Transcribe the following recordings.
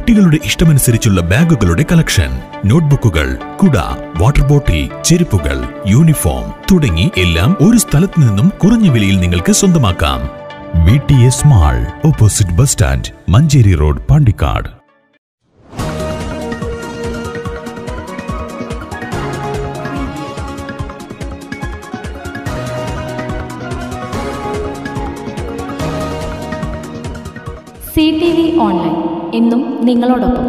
കുട്ടികളുടെ ഇഷ്ടമനുസരിച്ചുള്ള ബാഗുകളുടെ കളക്ഷൻ നോട്ട്ബുക്കുകൾ കുട water bottle ചെരുപ്പുകൾ യൂണിഫോം തുടങ്ങി എല്ലാം ഒരു സ്ഥലത്ത് നിന്നും കുറഞ്ഞ വിലയിൽ നിങ്ങൾക്ക് സ്വന്തമാക്കാം B T S mall opposite bus stand Manjeri road Pandikkad C T V online എന്നും നിങ്ങളോടൊപ്പം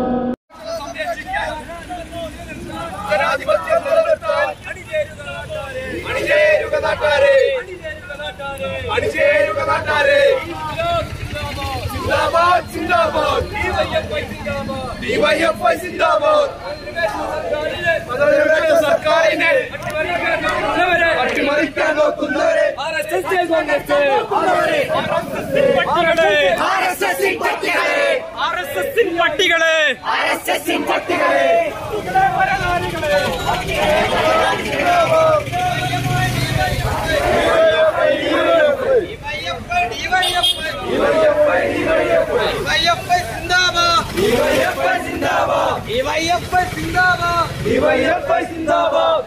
ജനാധിപത്യം നിലനിർത്താൻ അണിചേരുക നാട്ടാരെ അണിചേരുക നാട്ടാരെ സിന്ദാബാദ് സിന്ദാബാദ് ഡിവൈഎഫ്ഐ സിന്ദാബാദ് മതനിരപേക്ഷ സർക്കാരിനെ അട്ടിമറിക്കാൻ നോക്കുന്നവരെ പട്ടികളെ ഡിവൈഎഫ്ഐ സിന്ദാബാദ്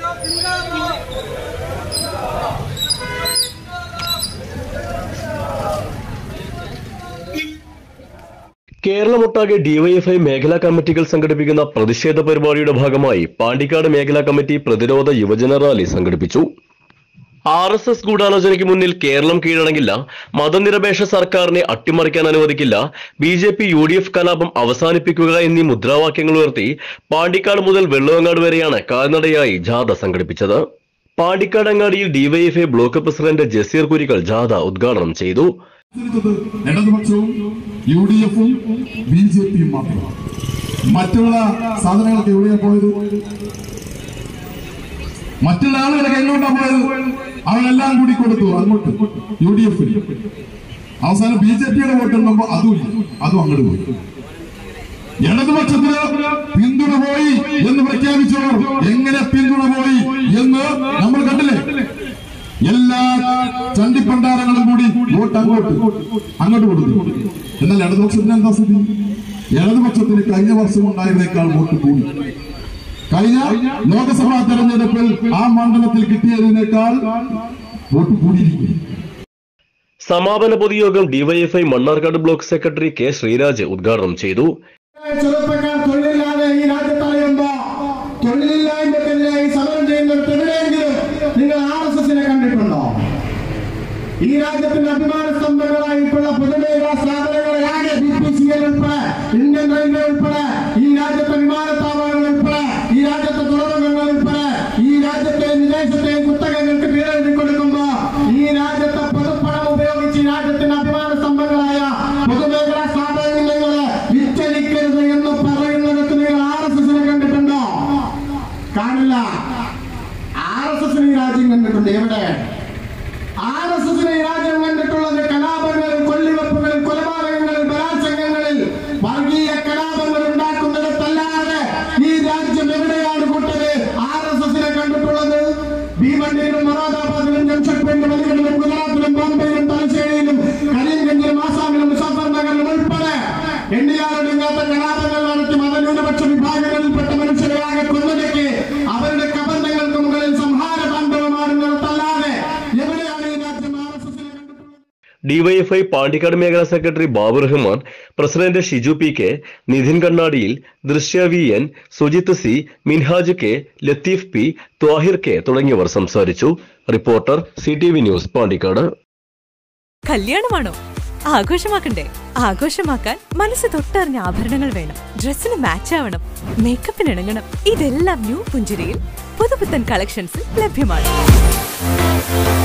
കേരളമൊട്ടാകെ ഡിവൈഎഫ്ഐ മേഖലാ കമ്മിറ്റികൾ സംഘടിപ്പിക്കുന്ന പ്രതിഷേധ പരിപാടിയുടെ ഭാഗമായി പാണ്ടിക്കാട് മേഖലാ കമ്മിറ്റി പ്രതിരോധ യുവജന റാലി സംഘടിപ്പിച്ചു ആർ എസ് എസ് ഗൂഢാലോചനയ്ക്ക് മുന്നിൽ കേരളം കീഴടങ്ങില്ല മതനിരപേക്ഷ സർക്കാരിനെ അട്ടിമറിക്കാൻ അനുവദിക്കില്ല B J P U D F കലാപം അവസാനിപ്പിക്കുക എന്നീ മുദ്രാവാക്യങ്ങൾ ഉയർത്തി പാണ്ടിക്കാട് മുതൽ വെള്ളവങ്ങാട് വരെയാണ് കാൽനടയായി ജാഥ സംഘടിപ്പിച്ചത് പാണ്ടിക്കാട് അങ്ങാടിയിൽ DYFI block president Jaseer Kurikal ജാഥ ഉദ്ഘാടനം ചെയ്തു മത്സരിച്ചത് ഇടതുപക്ഷവും യു ഡി എഫും ബി ജെ പിയും മാത്രമാണ് മറ്റുള്ള സാധനങ്ങൾക്ക് എവിടെയാ പോയത് മറ്റുള്ള ആളുകളൊക്കെ എങ്ങോട്ടാ പോയത് അവരെല്ലാം കൂടി കൊടുത്തു അങ്ങോട്ട് യു ഡി എഫിന് അവസാനം ബി ജെ പിയുടെ വോട്ട് ഉണ്ടപ്പോ അതും ഇല്ല അതും അങ്ങോട്ട് പോയി ഇടതുപക്ഷത്തിന് പിന്തുണ പോയി എന്ന് പ്രഖ്യാപിച്ചവർ എങ്ങനെ പിന്തുണ പോയി എന്ന് നമ്മൾ കണ്ടില്ലേ എല്ലാ ചണ്ടിപ്പണ്ടാരങ്ങളും കൂടി വോട്ട് അങ്ങോട്ട് അങ്ങോട്ട് കൊടുത്തു എന്നാൽ ഇടതുപക്ഷത്തിന് എന്താ സ്ഥിതി ഇടതുപക്ഷത്തിന് കഴിഞ്ഞ വർഷം ഉണ്ടായതിനേക്കാൾ വോട്ട് കൂടി കഴിഞ്ഞ ലോക്സഭാ തെരഞ്ഞെടുപ്പിൽ ആ മണ്ഡലത്തിൽ കിട്ടിയതിനേക്കാൾ വോട്ട് കൂടിയിരിക്കുന്നു സമാപന പൊതുയോഗം DYFI Mannarkkad block secretary K Sreeraj ഉദ്ഘാടനം ചെയ്തു ചെറുപ്പക്കാർ തൊഴിലില്ലാതെ ഈ രാജ്യത്ത് അറിയുമ്പോ തൊഴിലില്ലായ്മക്കെതിരായി സമരം ചെയ്യുന്നിടത്ത് എവിടെയെങ്കിലും നിങ്ങൾ ആർ എസ് എസിനെ കണ്ടിട്ടുണ്ടോ ഈ രാജ്യത്തിന്റെ അഭിമാന സ്തംഭങ്ങളായിട്ടുള്ള പൊതുമേഖലാ സ്ഥാപനങ്ങളെ ആകെ ബി പി സി എൽ ഉൾപ്പെടെ ഇന്ത്യൻ റെയിൽവേ ഉൾപ്പെടെ ഈ രാജ്യത്തെ വിമാനത്താവളങ്ങൾ ഉൾപ്പെടെ ഈ രാജ്യത്തെ തുറമുഖങ്ങൾ ഉൾപ്പെടെ ഈ രാജ്യത്തെ വിദേശത്തെ കുത്തകങ്ങൾക്ക് പേരെഴുതി കൊടുക്കുമ്പോ ഈ രാജ്യത്തെ പൊതുപ്പണം ഉപയോഗിച്ച് ഈ രാജ്യത്തിന്റെ അഭിമാന സ്തംഭങ്ങളായ പൊതുമേഖലാ സ്ഥാപനങ്ങളെ വിറ്റഴിക്കരുത് എന്ന് പറയുന്നിടത്ത് നിങ്ങൾ ആർ എസ് എസിനെ കണ്ടിട്ടുണ്ടോ കാണില്ല ആർ എസ് എസിന് ഈ രാജ്യം കണ്ടിട്ടുണ്ട് എവിടെ ആർ എസ് എസിനെ ഈ രാജ്യം കണ്ടിട്ടുള്ളത് കലാപങ്ങളിൽ കൊള്ളിവെപ്പുകളിൽ കൊലപാതകങ്ങളിൽ ബലാത്സംഗങ്ങളിൽ വർഗീയ കലാപങ്ങൾ ഉണ്ടാക്കുന്നിടത്തല്ലാതെ ഈ രാജ്യം എവിടെയാണ് കൂട്ടര് ആർ എസ് എസിനെ കണ്ടിട്ടുള്ളത് ഭീമണ്ടിയിലും മൊറാദാബാദിലും ജംഷഡ്പൂരിലും അലിഗഡിലും ഗുജറാത്തിലും ബോംബെയിലും തലശ്ശേരിയിലും കരീംഗഞ്ചിലും ആസാമിലും മുസഫർ നഗറിലും ഉൾപ്പെടെ എണ്ണിയാറൊടുങ്ങാത്ത കലാപങ്ങൾ നടത്തി മതന്യൂനപക്ഷ വിഭാഗങ്ങളിൽപ്പെട്ട മനുഷ്യരെ ആകെ കൊന്നൊടുക്കി അവരുടെ കബന്ധങ്ങൾക്ക് മുകളിൽ സംഹാര താണ്ഡവമാടുന്നിടത്തല്ലാതെ എവിടെയാണ് ഈ രാജ്യം ആർ എസ് എസിനെ കണ്ടിട്ടുള്ളത് ഡിവൈഎഫ്ഐ പാണ്ടിക്കാട് മേഖലാ secretary Babu Rahman president Shiju P K Nidhin കണ്ണാടിയിൽ Drishya V N Sujith C Minhaj K Latheef P Thwahir K തുടങ്ങിയവർ സംസാരിച്ചു reporter C T V news Pandikkad കല്യാണമാണോ ആഘോഷമാക്കണ്ടേ ആഘോഷമാക്കാൻ മനസ്സ് തൊട്ടറിഞ്ഞ ആഭരണങ്ങൾ വേണം ഡ്രസ്സിന് മാച്ച് ആവണം മേക്കപ്പിന് ഇണങ്ങണം ഇതെല്ലാം ന്യൂ പുഞ്ചിരിയിൽ പുതുപുത്തൻ കളക്ഷൻസിൽ ലഭ്യമാണ്